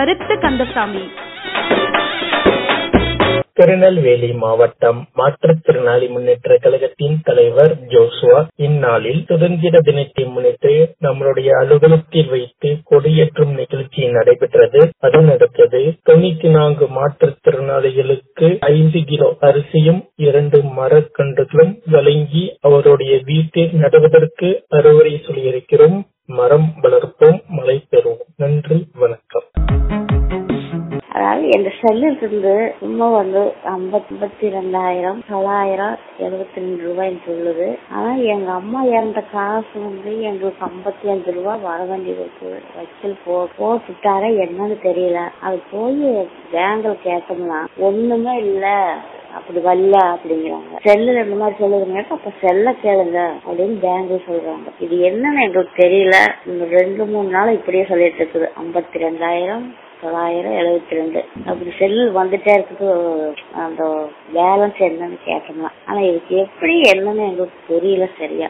கருத்து கந்தசாமி திருநெல்வேலி மாவட்டம் மாற்றுத்திறனாளி முன்னேற்ற கழகத்தின் தலைவர் ஜோசுவா இந்நாளில் சுதந்திர தினத்தை முன்னிட்டு நம்மளுடைய அலுவலகத்தில் வைத்து கொடியேற்றும் நிகழ்ச்சி நடைபெற்றது அது நடந்தது தொண்ணூத்தி நான்கு மாற்றுத்திறனாளிகளுக்கு ஐந்து கிலோ அரிசியும் இரண்டு மரக்கன்றுகளும் வழங்கி அவருடைய வீட்டில் நடுவதற்கு அறுவரை சொல்லியிருக்கிறோம் மரம் வளர்ப்போம் மழை பெறுவோம் நன்றி வணக்கம் அதாவது எங்க செல்லில் இருந்து சும்மா வந்து ஐம்பத்தி ரெண்டாயிரம் தொள்ளாயிரம் எழுபத்தி ரெண்டு ரூபாய்ன்னு சொல்லுது ஆனா எங்க அம்மா இறந்த காசு வந்து எங்களுக்கு ஐம்பத்தி அஞ்சு ரூபாய் வர வேண்டியது இருக்கு வக்கீல் போ போட்டுட்டாரா என்னன்னு தெரியல அது போய் பேங்க்ல கேட்டோம்னா ஒண்ணுமே இல்ல அப்படி வரல அப்படிங்கிறாங்க செல்லுல இந்த மாதிரி சொல்லுதுங்க அப்ப செல்ல கேளுங்க அப்படின்னு பேங்க்ல சொல்றாங்க இது என்னன்னு எங்களுக்கு தெரியல இந்த ரெண்டு மூணு நாள் இப்படியே சொல்லிட்டு இருக்குது ஐம்பத்தி ரெண்டாயிரம் தொள்ளாயிரம் எழுபத்தி ரெண்டு அப்படி செல்லு வந்துட்டே இருக்குது அந்த பேலன்ஸ் என்னன்னு கேட்டோம்னா ஆனா இதுக்கு எப்படி என்னன்னு எங்களுக்கு தெரியல சரியா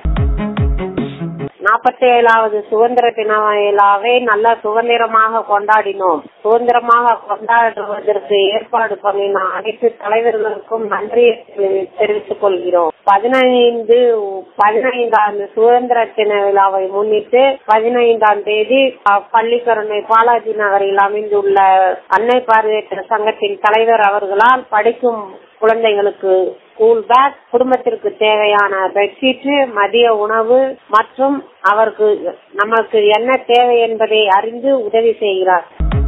நாற்பத்தி ஏழாவது சுதந்திர தின விழாவை நல்லா சுதந்திரமாக கொண்டாடினோம் சுதந்திரமாக கொண்டாடுவதற்கு ஏற்பாடு பண்ணின அனைத்து தலைவர்களுக்கும் நன்றி தெரிவித்துக் கொள்கிறோம் பதினைந்து பதினைந்தாம் சுதந்திர தின விழாவை முன்னிட்டு பதினைந்தாம் தேதி பள்ளிக்கரணை பாலாஜி நகரில் அமைந்துள்ள அன்னை பார்வையற்ற சங்கத்தின் தலைவர் அவர்களால் படிக்கும் குழந்தைகளுக்கு ஸ்கூல் பேக் குடும்பத்திற்கு தேவையான பெட்ஷீட் மதிய உணவு மற்றும் அவருக்கு நமக்கு என்ன தேவை என்பதை அறிந்து உதவி செய்கிறார்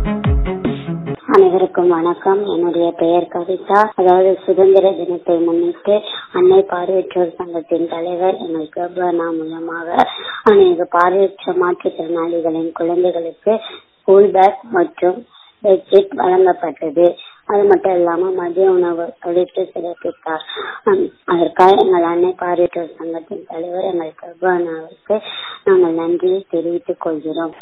அனைவருக்கும் வணக்கம் என்னுடைய பெயர் கவிதா அதாவது சுதந்திர தினத்தை முன்னிட்டு அன்னை பார்வையற்றோர் சங்கத்தின் தலைவர் எங்கள் கர்ப்பனா மூலமாக அநேக பார்வையற்ற மாற்றுத்திறனாளிகளின் குழந்தைகளுக்கு ஸ்கூல் பேக் மற்றும் பெட்ஷீட் வழங்கப்பட்டது அது மட்டும் இல்லாம மதிய உணவு அளித்து சிறப்பித்தார் அதற்காக எங்கள் அன்னை பார்வையற்றோர் சங்கத்தின் தலைவர் எங்கள் கர்ப்பனாவுக்கு நாங்கள் நன்றியை தெரிவித்துக் கொள்கிறோம்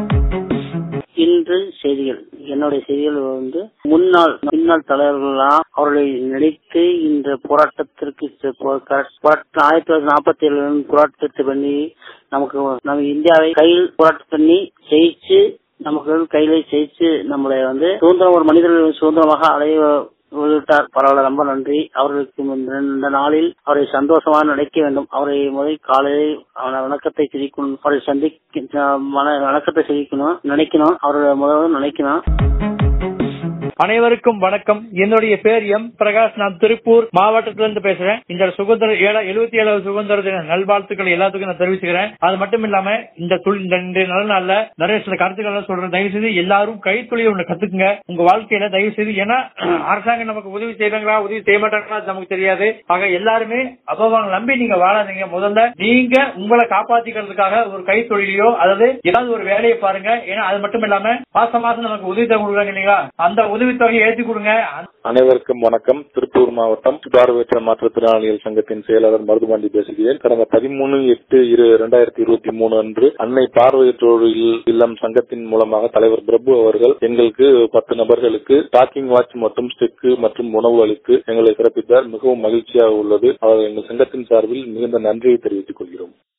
இன்று செய்திகள் என்னுடைய செய்திகள் வந்து முன்னாள் முன்னாள் தலைவர்கள்லாம் அவர்களை நினைத்து இந்த போராட்டத்திற்கு ஆயிரத்தி தொள்ளாயிரத்தி நாற்பத்தி ஏழு போராட்டத்தை பண்ணி நமக்கு நம்ம இந்தியாவை கையில் போராட்டம் பண்ணி ஜெயிச்சு நமக்கு கையில ஜெயிச்சு நம்மளை வந்து சுதந்திரம் ஒரு மனிதர்கள் சுதந்திரமாக அடைய விட்டார் பரவாயில்ல ரொம்ப நன்றி அவர்களுக்கு இந்த நாளில் அவரை சந்தோஷமாக நினைக்க வேண்டும் அவரை முதல் காலையில் வணக்கத்தை சிரிக்கணும் அவரை சந்திக்க வணக்கத்தை சிரிக்கணும் நினைக்கணும் அவரை முதல்ல நினைக்கணும் அனைவருக்கும் வணக்கம் என்னுடைய பேர் எம் பிரகாஷ் நான் திருப்பூர் மாவட்டத்திலிருந்து பேசுறேன் இந்த சுதந்திர எழுபத்தி ஏழாவது சுதந்திர தின நல்வாழ்த்துக்கள் எல்லாத்துக்கும் நான் தெரிவிச்சுக்கிறேன் அது மட்டும் இல்லாம இந்த இந்த நல்ல நாள்ல நிறைய சில கருத்துக்கள் சொல்றேன் தயவு செய்து எல்லாரும் கைத்தொழில் ஒண்ணு கத்துக்குங்க உங்க வாழ்க்கையில தயவு செய்து ஏன்னா அரசாங்கம் நமக்கு உதவி செய்வாங்களா உதவி செய்ய மாட்டாங்களா நமக்கு தெரியாது ஆக எல்லாருமே அப்பவாங்க நம்பி நீங்க வாழாதீங்க முதல்ல நீங்க உங்களை காப்பாத்திக்கிறதுக்காக ஒரு கைத்தொழிலையோ அதாவது ஏதாவது ஒரு வேலையை பாருங்க ஏன்னா அது மட்டும் இல்லாம மாசம் மாசம் நமக்கு உதவி தொகை கொடுக்குறாங்க இல்லைங்களா அந்த உதவித்தொகையை ஏற்றி கொடுங்க அனைவருக்கும் வணக்கம் திருப்பூர் மாவட்டம் பார்வையற்ற மாற்றுத்திறனாளிகள் சங்கத்தின் செயலாளர் மருதுபாண்டி பேசுகிறேன் கடந்த பதிமூணு எட்டு இரு இரண்டாயிரத்தி இருபத்தி மூணு அன்று அன்னை பார்வையற்றோர் இல்லம் சங்கத்தின் மூலமாக தலைவர் பிரபு அவர்கள் எங்களுக்கு பத்து நபர்களுக்கு டாக்கிங் வாட்ச் மற்றும் ஸ்டிக்கு மற்றும் உணவு அளித்து எங்களை சிறப்பித்தார் மிகவும் மகிழ்ச்சியாக உள்ளது அவர் எங்கள் சங்கத்தின் சார்பில் மிகுந்த நன்றியை தெரிவித்துக் கொள்கிறோம்